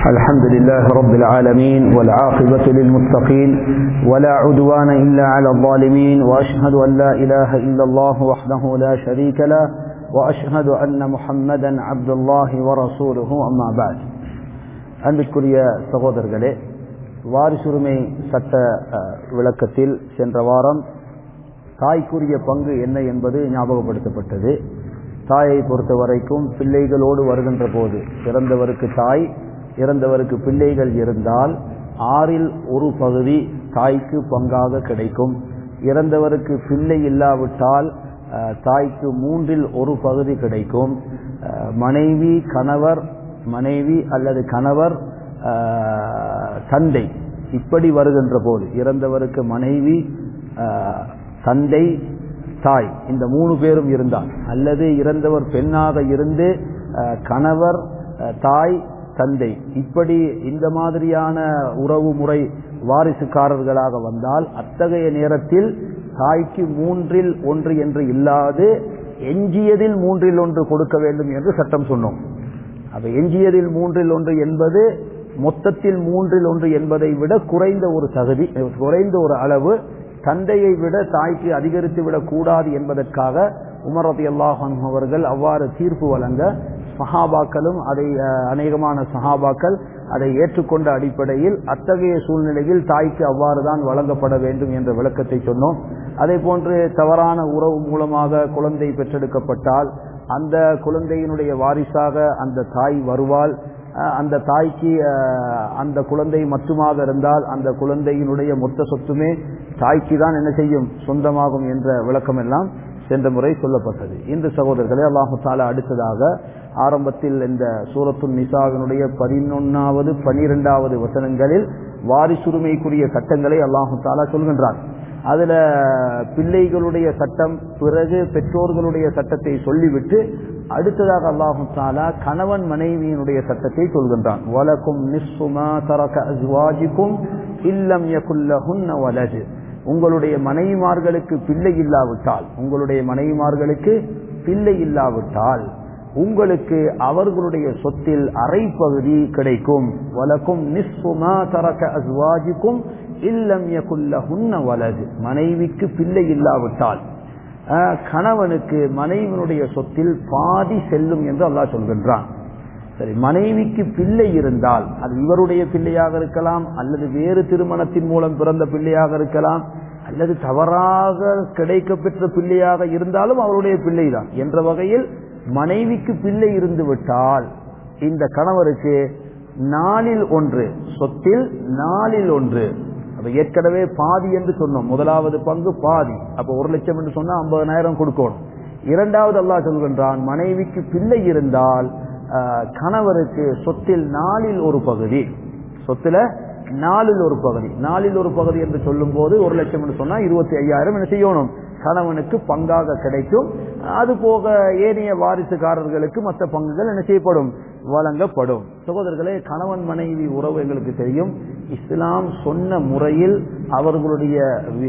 الحمد لله رب العالمين والعاقبة للمتقين ولا عدوان إلا على الظالمين وأشهد أن لا إله إلا الله وحده لا شريك له وأشهد أن محمدا عبد الله ورسوله أما بعد அன்பிற்குரிய சகோதரர்களே வாரிசுரிமை சட்ட விளக்கத்தில் சென்ற வாரம் தாய்க்குரிய பங்கு என்ன என்பது ஞாபகப்படுத்தப்பட்டது தாயை பொறுத்த வரைக்கும் பிள்ளைகளோடு வருகின்ற போது இறந்தவருக்கு தாய் இறந்தவருக்கு பிள்ளைகள் இருந்தால் ஆறில் ஒரு பகுதி தாய்க்கு பங்காக கிடைக்கும் இறந்தவருக்கு பிள்ளை இல்லாவிட்டால் தாய்க்கு மூன்றில் ஒரு பகுதி கிடைக்கும் மனைவி கணவர் மனைவி அல்லது கணவர் தந்தை இப்படி வருகின்ற போது இறந்தவருக்கு மனைவி தந்தை தாய் இந்த மூணு பேரும் இருந்தால் அல்லது இறந்தவர் பெண்ணாக இருந்து கணவர் தாய் தந்தை இப்படி இந்த மாதிரியான உறவு முறை வாரிசுக்காரர்களாக வந்தால் அத்தகைய நேரத்தில் தாய்க்கு மூன்றில் ஒன்று என்று இல்லாது எஞ்சியதில் மூன்றில் ஒன்று கொடுக்க வேண்டும் என்று சட்டம் சொன்னோம் அப்ப எஞ்சியதில் மூன்றில் ஒன்று என்பது மொத்தத்தில் மூன்றில் ஒன்று என்பதை விட குறைந்த ஒரு தகுதி குறைந்த ஒரு அளவு தந்தையை விட தாய்க்கு அதிகரித்து விடக் கூடாது என்பதற்காக உமர் ரதி அல்லாஹன் அவர்கள் அவ்வாறு தீர்ப்பு வழங்க சஹாபாக்களும் அதை அநேகமான சஹாபாக்கள் அதை ஏற்றுக்கொண்ட அடிப்படையில் அத்தகைய சூழ்நிலையில் தாய்க்கு அவ்வாறு தான் வழங்கப்பட வேண்டும் என்ற விளக்கத்தை சொன்னோம் அதே போன்று தவறான உறவு மூலமாக குழந்தை பெற்றெடுக்கப்பட்டால் அந்த குழந்தையினுடைய வாரிசாக அந்த தாய் வருவாள் அந்த தாய்க்கு அந்த குழந்தை மட்டுமாக இருந்தால் அந்த குழந்தையினுடைய மொத்த சொத்துமே தாய்க்கு தான் என்ன செய்யும் சொந்தமாகும் என்ற விளக்கம் எல்லாம் சென்ற முறை சொல்லப்பட்டது இந்த சகோதரர்களே அல்லாஹு தாலா அடுத்ததாக ஆரம்பத்தில் இந்த சூரத்து நிசாவினுடைய பதினொன்னாவது பனிரெண்டாவது வசனங்களில் வாரிசுரிமைக்குரிய சட்டங்களை அல்லாஹு தாலா சொல்கின்றான் அதுல பிள்ளைகளுடைய சட்டம் பிறகு பெற்றோர்களுடைய சட்டத்தை சொல்லிவிட்டு அடுத்ததாக அல்லாஹு தாலா கணவன் மனைவியினுடைய சட்டத்தை சொல்கின்றான் வலக்கும் நிஸ்ஸுமா தரக அஸ்வாஜிக்கும் இல்லம் யகுல்லஹுன்ன வலது உங்களுடைய மனைவிமார்களுக்கு பிள்ளை இல்லாவிட்டால் உங்களுடைய மனைவிமார்களுக்கு பிள்ளை இல்லாவிட்டால் உங்களுக்கு அவர்களுடைய சொத்தில் அரை பகுதி கிடைக்கும் வலக்கும் நிஸ்ஸுமா தரக அஸ்வாஜிக்கும் இல்லம் யகுல்லஹுன்ன வலது மனைவிக்கு பிள்ளை இல்லாவிட்டால் கணவனுக்கு மனைவினுடைய சொத்தில் பாதி செல்லும் என்று அல்லாஹ் சொல்கின்றான் சரி மனைவிக்கு பிள்ளை இருந்தால் அது இவருடைய பிள்ளையாக இருக்கலாம் அல்லது வேறு திருமணத்தின் மூலம் பிறந்த பிள்ளையாக இருக்கலாம் அல்லது தவறாக கிடைக்க பெற்ற பிள்ளையாக இருந்தாலும் அவருடைய பிள்ளைதான் என்ற வகையில் மனைவிக்கு பிள்ளை இருந்து விட்டால் இந்த கணவருக்கு நாளில் ஒன்று சொத்தில் நாளில் ஒன்று அப்ப ஏற்கனவே பாதி என்று சொன்னோம் முதலாவது பங்கு பாதி அப்ப ஒரு லட்சம் என்று சொன்னா ஐம்பதனாயிரம் கொடுக்கணும் இரண்டாவது அல்லா சொல்கின்றான் மனைவிக்கு பிள்ளை இருந்தால் கணவருக்கு சொத்தில் நாளில் ஒரு பகுதி சொத்துல நாலில் ஒரு பகுதி நாலில் ஒரு பகுதி என்று சொல்லும் போது ஒரு லட்சம் என்று சொன்னா இருபத்தி ஐயாயிரம் என்ன செய்யணும் கணவனுக்கு பங்காக கிடைக்கும் அது போக ஏனைய வாரிசுக்காரர்களுக்கு மற்ற பங்குகள் என்ன செய்யப்படும் வழங்கப்படும் சகோதரர்களே கணவன் மனைவி உறவு எங்களுக்கு தெரியும் இஸ்லாம் சொன்ன முறையில் அவர்களுடைய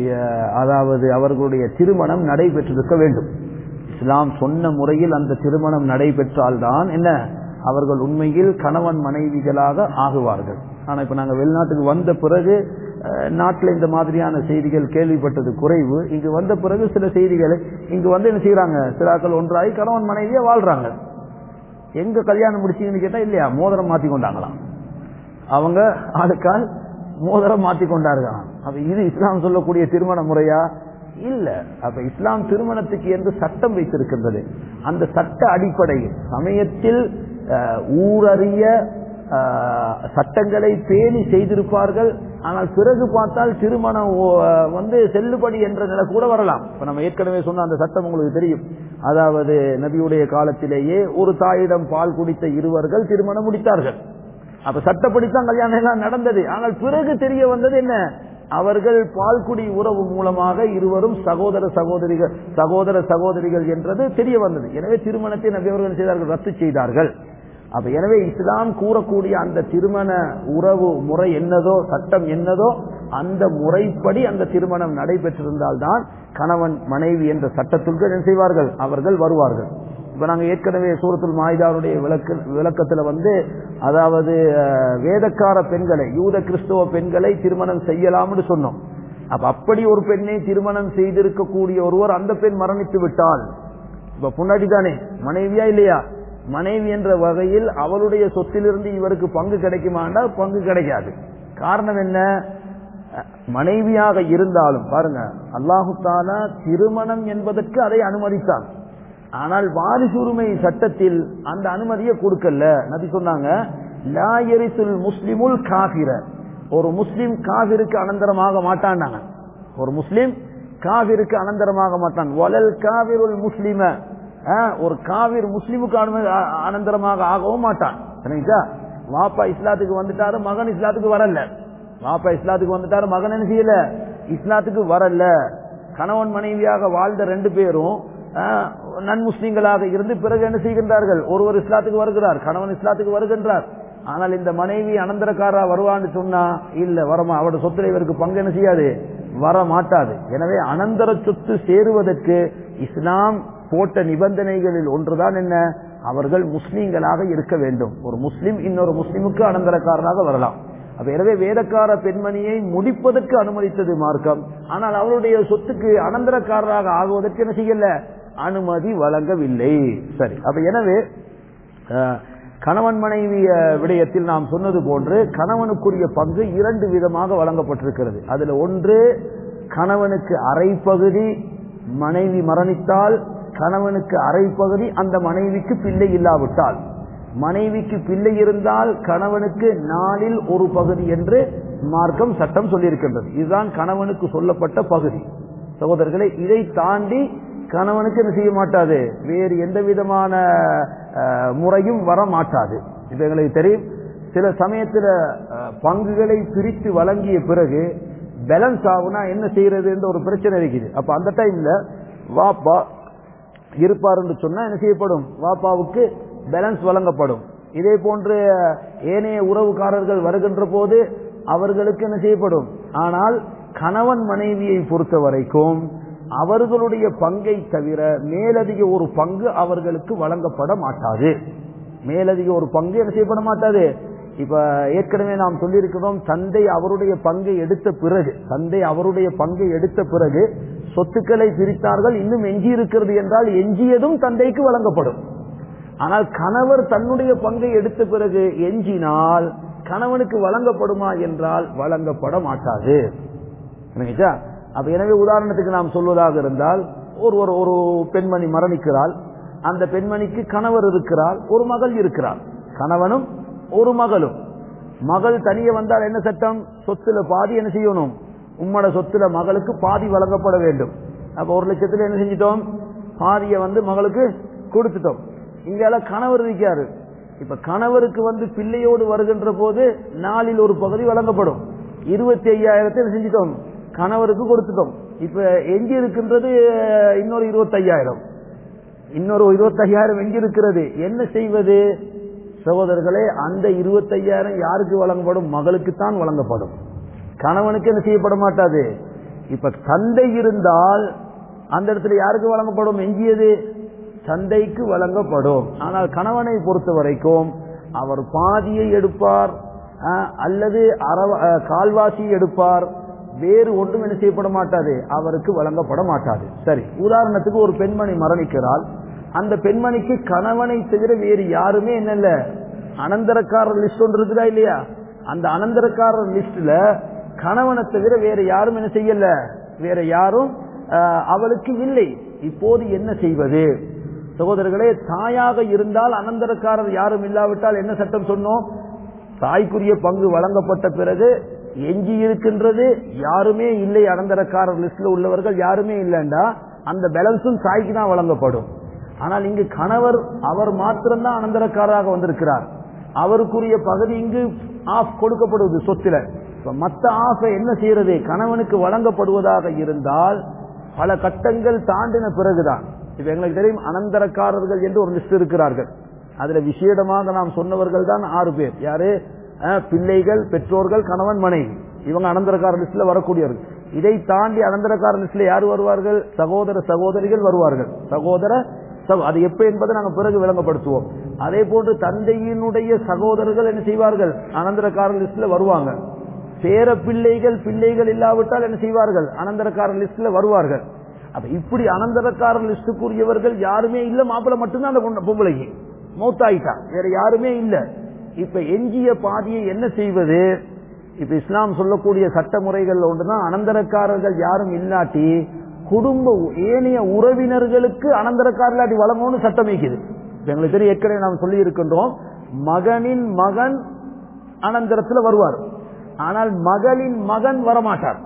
அதாவது அவர்களுடைய திருமணம் நடைபெற்றிருக்க வேண்டும் இஸ்லாம் சொன்ன முறையில் அந்த திருமணம் நடைபெற்றால்தான் என்ன அவர்கள் உண்மையில் கணவன் மனைவிகளாக ஆகுவார்கள் ஆனா இப்ப நாங்க வெளிநாட்டுக்கு வந்த பிறகு நாட்டில் இந்த மாதிரியான செய்திகள் கேள்விப்பட்டது குறைவு இங்கு வந்த பிறகு சில செய்திகளை இங்கு வந்து என்ன செய்யறாங்க சிலாக்கள் ஒன்றாகி கணவன் மனைவியா வாழ்றாங்க எங்க கல்யாணம் முடிச்சீங்கன்னு கேட்டா இல்லையா மோதிரம் மாத்தி கொண்டாங்களாம் அவங்க ஆளுக்கால் மோதிரம் மாத்தி கொண்டார்களாம் அப்ப இது இஸ்லாம் சொல்லக்கூடிய திருமண முறையா இல்ல அப்ப இஸ்லாம் திருமணத்துக்கு என்று சட்டம் வைத்திருக்கின்றது அந்த சட்ட அடிப்படையில் சமயத்தில் ஊரறிய சட்டங்களை பேணி செய்திருப்பார்கள் ஆனால் பிறகு பார்த்தால் திருமணம் வந்து செல்லுபடி என்ற நிலை கூட வரலாம் இப்ப நம்ம ஏற்கனவே சொன்ன அந்த சட்டம் உங்களுக்கு தெரியும் அதாவது நபியுடைய காலத்திலேயே ஒரு தாயிடம் பால் குடித்த இருவர்கள் திருமணம் முடித்தார்கள் அப்ப சட்டப்படித்தான் கல்யாணம் எல்லாம் நடந்தது ஆனால் பிறகு தெரிய வந்தது என்ன அவர்கள் பால்குடி உறவு மூலமாக இருவரும் சகோதர சகோதரிகள் சகோதர சகோதரிகள் என்றது தெரிய வந்தது எனவே திருமணத்தை நபி அவர்கள் செய்தார்கள் ரத்து செய்தார்கள் அப்ப எனவே இஸ்லாம் கூறக்கூடிய அந்த திருமண உறவு முறை என்னதோ சட்டம் என்னதோ அந்த முறைப்படி அந்த திருமணம் நடைபெற்றிருந்தால்தான் கணவன் மனைவி என்ற சட்டத்திற்கு என்ன செய்வார்கள் அவர்கள் வருவார்கள் இப்ப நாங்க ஏற்கனவே சூரத்துல் மாயுதாவுடைய விளக்க விளக்கத்துல வந்து அதாவது அஹ், வேதக்கார பெண்களை யூத கிறிஸ்தவ பெண்களை திருமணம் செய்யலாம்னு சொன்னோம் அப்ப அப்படி ஒரு பெண்ணை திருமணம் செய்திருக்கக்கூடிய ஒருவர் அந்த பெண் மரணித்து விட்டால் இப்ப முன்னாடி தானே மனைவியா இல்லையா மனைவி என்ற வகையில் அவளுடைய சொத்திலிருந்து இவருக்கு பங்கு கிடைக்குமாண்டா பங்கு கிடைக்காது காரணம் என்ன அஹ், மனைவியாக இருந்தாலும் பாருங்க அல்லாஹு தாலா திருமணம் என்பதற்கு அதை அனுமதித்தான் ஆனால் வாரிசுரிமை சட்டத்தில் அந்த அனுமதியை கொடுக்கல நபி சொன்னாங்க லா எரிசுல் முஸ்லிமுல் காபிர ஒரு முஸ்லிம் காபிருக்கு அனந்தரமாக மாட்டான்னாங்க ஒரு முஸ்லிம் காவிருக்கு அனந்தரமாக மாட்டான் வலல் காவிருல் முஸ்லிம ஆஹ், ஒரு காவிர் முஸ்லிமுக்கு அனுமதி அ- அனந்தரமாக ஆகவும் மாட்டான் சரிங்களா வாப்பா இஸ்லாத்துக்கு வந்துட்டாரு மகன் இஸ்லாத்துக்கு வரல வாப்பா இஸ்லாத்துக்கு வந்துட்டாரு மகன் என்ன செய்யல இஸ்லாத்துக்கு வரல கணவன் மனைவியாக வாழ்ந்த ரெண்டு பேரும் ஆஹ், நன்முஸ்லிம்களாக இருந்து பிறகு என்ன செய்கின்றார்கள் ஒருவர் இஸ்லாத்துக்கு வருகிறார் கணவன் இஸ்லாத்துக்கு வருகின்றார் ஆனால் இந்த மனைவி அனந்தரக்காரா வருவான்னு சொன்னா இல்ல வரமா அவரோட சொத்துல இவருக்கு பங்கு என்ன செய்யாது வர மாட்டாது எனவே அனந்தர சொத்து சேருவதற்கு இஸ்லாம் போட்ட நிபந்தனைகளில் ஒன்றுதான் என்ன அவர்கள் முஸ்லீம்களாக இருக்க வேண்டும் ஒரு முஸ்லிம் இன்னொரு முஸ்லிமுக்கு அனந்தரக்காரனாக வரலாம் அப்ப எனவே வேதக்கார பெண்மணியை முடிப்பதற்கு அனுமதித்தது மார்க்கம் ஆனால் அவருடைய சொத்துக்கு அனந்தரக்காரராக ஆகுவதற்கு என்ன செய்யல அனுமதி வழங்கவில்லை சரி அப்ப எனவே அஹ், கணவன் மனைவி அஹ், விடயத்தில் நாம் சொன்னது போன்று கணவனுக்குரிய பங்கு இரண்டு விதமாக வழங்கப்பட்டிருக்கிறது அதுல ஒன்று கணவனுக்கு அரை பகுதி மனைவி மரணித்தால் கணவனுக்கு அரை பகுதி அந்த மனைவிக்கு பிள்ளை இல்லாவிட்டால் மனைவிக்கு பிள்ளை இருந்தால் கணவனுக்கு நாளில் ஒரு பகுதி என்று மார்க்கம் சட்டம் சொல்லியிருக்கின்றது இதுதான் கணவனுக்கு சொல்லப்பட்ட பகுதி சகோதரர்களே இதை தாண்டி கணவனுக்கு என்ன செய்ய மாட்டாது வேறு எந்த விதமான அஹ், முறையும் வர மாட்டாது இது எங்களுக்கு தெரியும் சில சமயத்துல அஹ், பங்குகளை பிரித்து வழங்கிய பிறகு பேலன்ஸ் ஆகுனா என்ன செய்யறதுன்ற ஒரு பிரச்சனை இருக்குது அப்ப அந்த டைம்ல வாப்பா இருப்பார் என்று சொன்னா என்ன செய்யப்படும் வாப்பாவுக்கு பேலன்ஸ் வழங்கப்படும் இதே போன்று ஏனைய உறவுக்காரர்கள் வருகின்ற போது அவர்களுக்கு என்ன செய்யப்படும் ஆனால் கணவன் மனைவியை பொறுத்த வரைக்கும் அவர்களுடைய பங்கை தவிர மேலதிக ஒரு பங்கு அவர்களுக்கு வழங்கப்பட மாட்டாது மேலதிக ஒரு பங்கு என்ன செய்யப்பட மாட்டாது இப்ப ஏற்கனவே நாம் சொல்லியிருக்கிறோம் தந்தை அவருடைய பங்கை எடுத்த பிறகு தந்தை அவருடைய பங்கை எடுத்த பிறகு சொத்துக்களை பிரித்தார்கள் இன்னும் எஞ்சி இருக்கிறது என்றால் எஞ்சியதும் தந்தைக்கு வழங்கப்படும் ஆனால் கணவர் தன்னுடைய பங்கை எடுத்த பிறகு எஞ்சினால் கணவனுக்கு வழங்கப்படுமா என்றால் வழங்கப்பட மாட்டாது புரியுதா? அப்ப எனவே உதாரணத்துக்கு நாம் சொல்வதாக இருந்தால் ஒரு ஒரு ஒரு பெண்மணி மரணிக்கிறாள் அந்த பெண்மணிக்கு கணவர் இருக்கிறார் ஒரு மகள் இருக்கிறார் கணவனும் ஒரு மகளும் மகள் தனியே வந்தால் என்ன சட்டம் சொத்துல பாதி என்ன செய்யணும் உம்மட சொத்துல மகளுக்கு பாதி வழங்கப்பட வேண்டும் அப்ப ஒரு லட்சத்துல என்ன செஞ்சிட்டோம் பாதியை வந்து மகளுக்கு கொடுத்துட்டோம் இங்கால கணவர் இருக்காரு இப்ப கணவருக்கு வந்து பிள்ளையோடு வருகின்ற போது நாளில் ஒரு பகுதி வழங்கப்படும் இருபத்தி ஐயாயிரத்தை என்ன செஞ்சிட்டோம் கணவருக்கு கொடுத்துட்டோம் இப்ப எஞ்சி இருக்கின்றது அஹ், இன்னொரு இருபத்தையாயிரம் இன்னொரு இருபத்தையாயிரம் எங்க இருக்கிறது என்ன செய்வது சகோதரர்களே அந்த இருபத்தையாயிரம் யாருக்கு வழங்கப்படும் மகளுக்குத்தான் வழங்கப்படும் கணவனுக்கு என்ன செய்யப்பட மாட்டாது இப்ப தந்தை இருந்தால் அந்த இடத்துல யாருக்கு வழங்கப்படும் எஞ்சியது தந்தைக்கு வழங்கப்படும் ஆனால் கணவனை பொறுத்த வரைக்கும் அவர் பாதியை எடுப்பார் அஹ், அல்லது அரவ- அஹ், கால்வாசியை எடுப்பார் வேறு ஒன்றும் என்ன செய்யப்பட மாட்டாது அவருக்கு வழங்கப்பட மாட்டாது சரி உதாரணத்துக்கு ஒரு பெண்மணி மரணிக்கிறாள் அந்த பெண்மணிக்கு கணவனை தவிர வேறு யாருமே என்னல்ல அனந்தரக்காரர் லிஸ்ட் ஒன்று இருக்குதா இல்லையா அந்த அனந்தரக்காரர் லிஸ்ட்ல கணவனை தவிர வேற யாரும் என்ன செய்யல வேற யாரும் அஹ், அவளுக்கு இல்லை இப்போது என்ன செய்வது சகோதரர்களே தாயாக இருந்தால் அனந்தரக்காரர் யாரும் இல்லாவிட்டால் என்ன சட்டம் சொன்னோம் தாய்க்குரிய பங்கு வழங்கப்பட்ட பிறகு எஞ்சி இருக்கின்றது யாருமே இல்லை அனந்தரக்காரர் லிஸ்ட்ல உள்ளவர்கள் யாருமே இல்லைண்டா அந்த பேலன்ஸும் தாய்க்கு தான் வழங்கப்படும் ஆனால் இங்கு கணவர் அவர் மாத்திரம்தான் அனந்தரக்காரராக வந்திருக்கிறார் அவருக்குரிய பகுதி இங்கு ஆஃப் கொடுக்கப்படுவது சொத்துல இப்ப மத்த ஆஃப என்ன செய்யறது கணவனுக்கு வழங்கப்படுவதாக இருந்தால் பல கட்டங்கள் தாண்டின பிறகுதான் இப்ப எங்களுக்கு தெரியும் அனந்தரக்காரர்கள் என்று ஒரு லிஸ்ட் இருக்கிறார்கள் அதுல விசேடமாக நாம் சொன்னவர்கள் தான் ஆறு பேர் யாரு அஹ், பிள்ளைகள் பெற்றோர்கள் கணவன் மனைவி இவங்க அனந்தரக்கார லிஸ்ட்ல வரக்கூடியவர்கள் இதை தாண்டி அனந்தரக்கார லிஸ்ட்ல யார் வருவார்கள் சகோதர சகோதரிகள் வருவார்கள் சகோதர சகோ- அது எப்ப என்பதை நாங்க பிறகு விளங்கப்படுத்துவோம் அதே போன்று தந்தையினுடைய சகோதரர்கள் என்ன செய்வார்கள் அனந்தரக்காரர் லிஸ்ட்ல வருவாங்க பேர பிள்ளைகள் பிள்ளைகள் இல்லாவிட்டால் என்ன செய்வார்கள் அனந்தரக்காரர் லிஸ்ட்ல வருவார்கள் அப்ப இப்படி அனந்தரக்காரர் லிஸ்டுக்குரியவர்கள் யாருமே இல்ல மாப்பிள்ளை மட்டும்தான் அந்த பொண்ணு- பொம்பளைக்கு மௌத்தாயிட்டா வேற யாருமே இல்ல இப்ப எஞ்சிய பாதியை என்ன செய்வது இப்ப இஸ்லாம் சொல்லக்கூடிய சட்டமுறைகள் ஒன்றுதான் அனந்தரக்காரர்கள் யாரும் இல்லாட்டி குடும்ப உ- ஏனைய உறவினர்களுக்கு அனந்தரக்காரலாட்டி வழங்கணும்னு சட்டம் வைக்குது இப்ப எங்களுக்கு தெரியும் ஏற்கனவே நாம் சொல்லி இருக்கின்றோம் மகனின் மகன் அனந்தரத்துல வருவார் ஆனால் மகளின் மகன் வரமாட்டார்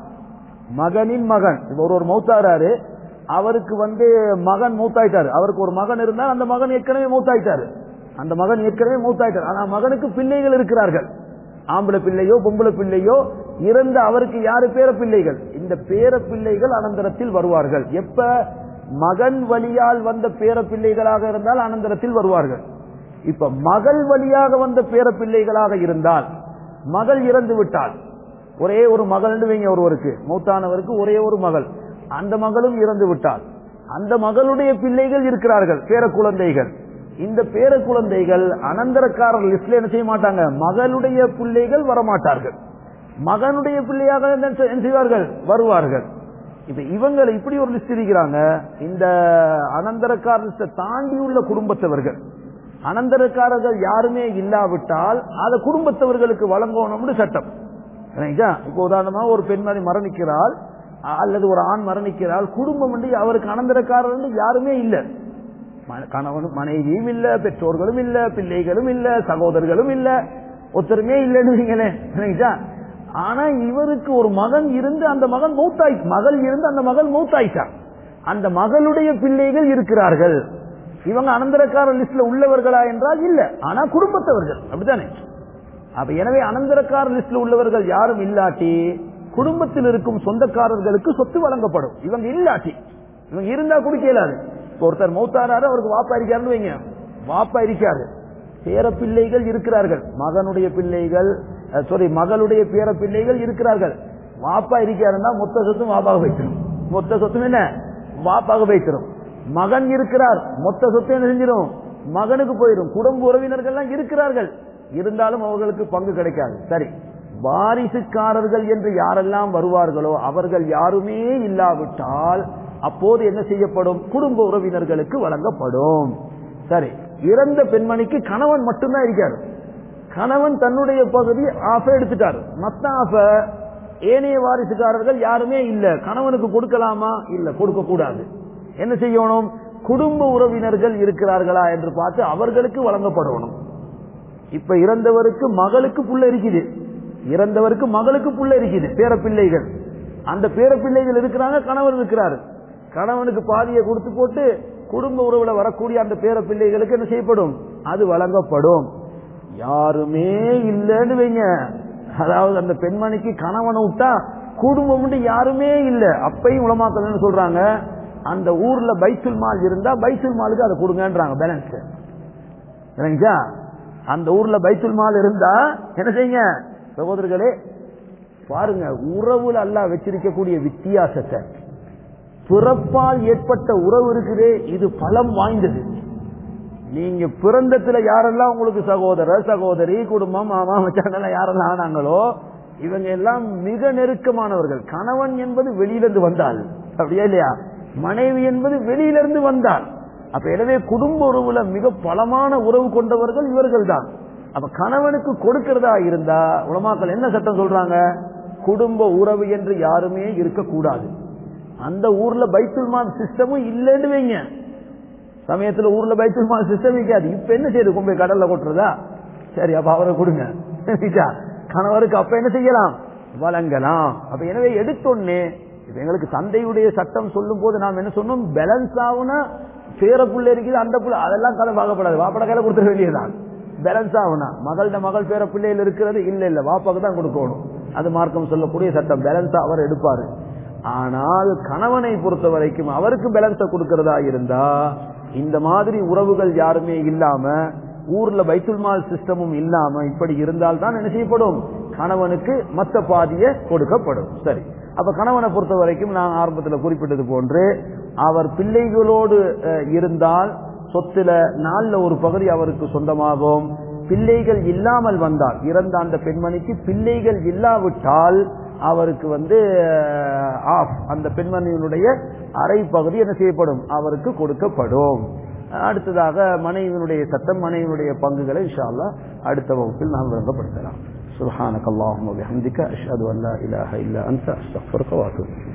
மகனின் மகன் இப்ப ஒரு ஒரு மௌத்தாகிறாரு அவருக்கு வந்து மகன் மூத்தாயிட்டாரு அவருக்கு ஒரு மகன் இருந்தால் அந்த மகன் ஏற்கனவே மூத்தாயிட்டாரு அந்த மகன் ஏற்கனவே மூத்தாயிட்டார் ஆனா மகனுக்கு பிள்ளைகள் இருக்கிறார்கள் ஆம்பளை பிள்ளையோ பொம்பளை பிள்ளையோ இறந்த அவருக்கு யாரு பேர பிள்ளைகள் இந்த பேர பிள்ளைகள் அனந்தரத்தில் வருவார்கள் எப்ப மகன் வழியால் வந்த பேர பிள்ளைகளாக இருந்தால் அனந்தரத்தில் வருவார்கள் இப்ப மகள் வழியாக வந்த பேர பிள்ளைகளாக இருந்தால் மகள் இறந்து விட்டால் ஒரே ஒரு மகள் வைங்க ஒருவருக்கு மூத்தானவருக்கு ஒரே ஒரு மகள் அந்த மகளும் இறந்து விட்டால் அந்த மகளுடைய பிள்ளைகள் இருக்கிறார்கள் பேர குழந்தைகள் இந்த பேர குழந்தைகள் அனந்தரக்காரர் லிஸ்ட்ல என்ன செய்ய மாட்டாங்க மகளுடைய பிள்ளைகள் வரமாட்டார்கள் மகனுடைய பிள்ளையாக என்ன செய்- என்ன செய்வார்கள் வருவார்கள் இப்ப இவங்க இப்படி ஒரு லிஸ்ட் இருக்கிறாங்க இந்த அனந்தரக்கார லிஸ்ட தாண்டி உள்ள குடும்பத்தவர்கள் அனந்தரக்காரர்கள் யாருமே இல்லாவிட்டால் அதை குடும்பத்தவர்களுக்கு வழங்கணும்னு சட்டம் சரிங்களா? இப்போ உதாரணமா ஒரு பெண்மணி மரணிக்கிறாள் அல்லது ஒரு ஆண் மரணிக்கிறாள் குடும்பம் வந்து அவருக்கு அனந்தரக்காரர் வந்து யாருமே இல்ல ம- கணவனும் மனைவியும் இல்ல பெற்றோர்களும் இல்ல பிள்ளைகளும் இல்ல சகோதரர்களும் இல்ல ஒருத்தருமே இல்லைன்னு வைங்களேன். சரிங்களா? ஆனா இவருக்கு ஒரு மகன் இருந்து அந்த மகன் மூத்தாய் மகள் இருந்து அந்த மகள் மூத்தாயிட்டார் அந்த மகளுடைய பிள்ளைகள் இருக்கிறார்கள் இவங்க அனந்தரக்கார லிஸ்ட்ல உள்ளவர்களா என்றால் இல்ல ஆனா குடும்பத்தவர்கள் அப்படித்தானே அப்ப எனவே அனந்தரக்கார லிஸ்ட்ல உள்ளவர்கள் யாரும் இல்லாட்டி குடும்பத்தில் இருக்கும் சொந்தக்காரர்களுக்கு சொத்து வழங்கப்படும் இவங்க இல்லாட்டி இவங்க இருந்தா குடிக்க இயலாது இப்ப ஒருத்தர் மௌத்தாராரு அவருக்கு வாப்பா இருக்காருன்னு வைங்க வாப்பா இருக்காரு பேர பிள்ளைகள் இருக்கிறார்கள் மகனுடைய பிள்ளைகள் சாரி மகளுடைய பேர பிள்ளைகள் இருக்கிறார்கள் வாப்பா இருக்காருன்னா மொத்த சொத்தும் வாப்பாக வைக்கணும் மொத்த சொத்தும் என்ன வாப்பாக வைக்கிறோம் மகன் இருக்கிறார் மொத்த சொத்து என்ன செஞ்சிடும் மகனுக்கு போயிடும் குடும்ப உறவினர்கள் எல்லாம் இருக்கிறார்கள் இருந்தாலும் அவர்களுக்கு பங்கு கிடைக்காது சரி வாரிசுக்காரர்கள் என்று யாரெல்லாம் வருவார்களோ அவர்கள் யாருமே இல்லாவிட்டால் அப்போது என்ன செய்யப்படும் குடும்ப உறவினர்களுக்கு வழங்கப்படும் சரி இறந்த பெண்மணிக்கு கணவன் மட்டும்தான் இருக்காரு கணவன் தன்னுடைய பகுதி ஆஃப எடுத்துட்டாரு மத்த ஆஃப ஏனைய வாரிசுக்காரர்கள் யாருமே இல்ல கணவனுக்கு கொடுக்கலாமா இல்ல கொடுக்க கூடாது என்ன செய்யணும் குடும்ப உறவினர்கள் இருக்கிறார்களா என்று பார்த்து அவர்களுக்கு வழங்கப்படணும் இப்ப இறந்தவருக்கு மகளுக்கு புள்ள இருக்குது இறந்தவருக்கு மகளுக்கு புள்ள இருக்குது பேர பிள்ளைகள் அந்த பேர பிள்ளைகள் இருக்கிறாங்க கணவர் இருக்கிறாரு கணவனுக்கு பாதியை கொடுத்து போட்டு குடும்ப உறவுல வரக்கூடிய அந்த பேர பிள்ளைகளுக்கு என்ன செய்யப்படும் அது வழங்கப்படும் யாருமே இல்லைன்னு வைங்க அதாவது அந்த பெண்மணிக்கு கணவனை விட்டா குடும்பம் மட்டும் யாருமே இல்ல அப்பையும் உலமாக்கள் என்ன சொல்றாங்க அந்த ஊர்ல பைத்துல் மால் இருந்தா பைத்துல் மாலுக்கு அதை கொடுங்கன்றாங்க பேலன்ஸ் சரிங்களா அந்த ஊர்ல பைத்துல் மால் இருந்தா என்ன செய்யுங்க சகோதரர்களே பாருங்க உறவுல அல்லாஹ் வச்சிருக்கக்கூடிய வித்தியாசத்தை பிறப்பால் ஏற்பட்ட உறவு இருக்குதே இது பலம் வாய்ந்தது நீங்க பிறந்தத்துல யாரெல்லாம் உங்களுக்கு சகோதரர் சகோதரி குடும்பம் மாமா மச்சான் யாரெல்லாம் ஆனாங்களோ இவங்க எல்லாம் மிக நெருக்கமானவர்கள் கணவன் என்பது வெளியிலிருந்து வந்தால் அப்படியா இல்லையா மனைவி என்பது வெளியிலிருந்து வந்தால் அப்ப எனவே குடும்ப உறவுல மிக பலமான உறவு கொண்டவர்கள் இவர்கள் தான் அப்ப கணவனுக்கு கொடுக்கிறதா இருந்தா உலமாக்கள் என்ன சட்டம் சொல்றாங்க குடும்ப உறவு என்று யாருமே இருக்கக்கூடாது அந்த ஊர்ல பைத்துல் மால் சிஸ்டமும் இல்லைன்னு வைங்க சமயத்துல ஊர்ல பைத்துல் மால் சிஸ்டம் இருக்காது இப்ப என்ன செய்யுது கொண்டு போய் கடல்ல கொட்டுறதா சரி அப்ப அவரை கொடுங்க சரியா? கணவருக்கு அப்ப என்ன செய்யலாம் வழங்கலாம் அப்ப எனவே எடுத்தோன்னே இப்ப எங்களுக்கு தந்தையுடைய சட்டம் சொல்லும் போது நாம் என்ன சொன்னோம் பேலன்ஸ் ஆகுனா பேர புள்ள இருக்குது அந்த புள்ள அதெல்லாம் கதை பார்க்கப்படாது வாப்பட கையில கொடுத்துட வேண்டியதுதான் பேலன்ஸ் ஆகுனா மகள்கிட்ட மகள் பேர பிள்ளைகள் இருக்கிறது இல்ல இல்ல வாப்பாக்கு தான் கொடுக்கணும் அது மார்க்கம் சொல்லக்கூடிய சட்டம் பேலன்ஸா அவர் எடுப்பாரு ஆனால் கணவனை பொறுத்த வரைக்கும் அவருக்கு பேலன்ஸ கொடுக்கிறதா இருந்தா இந்த மாதிரி உறவுகள் யாருமே இல்லாம ஊர்ல பைத்துல் மால் சிஸ்டமும் இல்லாம இப்படி இருந்தால் தான் என்ன செய்யப்படும் கணவனுக்கு மத்த பாதிய கொடுக்கப்படும் சரி அப்ப கணவனை பொறுத்த வரைக்கும் நான் ஆரம்பத்தில் குறிப்பிட்டது போன்று அவர் பிள்ளைகளோடு அஹ், இருந்தால் சொத்துல நாலுல ஒரு பகுதி அவருக்கு சொந்தமாகும் பிள்ளைகள் இல்லாமல் வந்தால் இறந்த அந்த பெண்மணிக்கு பிள்ளைகள் இல்லாவிட்டால் அவருக்கு வந்து ஆஃப் அந்த பெண்மணியினுடைய அரை பகுதி என்ன செய்யப்படும் அவருக்கு கொடுக்கப்படும் அடுத்ததாக மனைவியினுடைய சட்டம் மனைவியினுடைய பங்குகளை இன்ஷா அல்லாஹ் அடுத்த வகுப்பில் நாம் விளங்கப்படுத்தலாம் سبحانك اللهم وبحمدك أشهد أن لا إله إلا أنت أستغفرك وأتوب إليك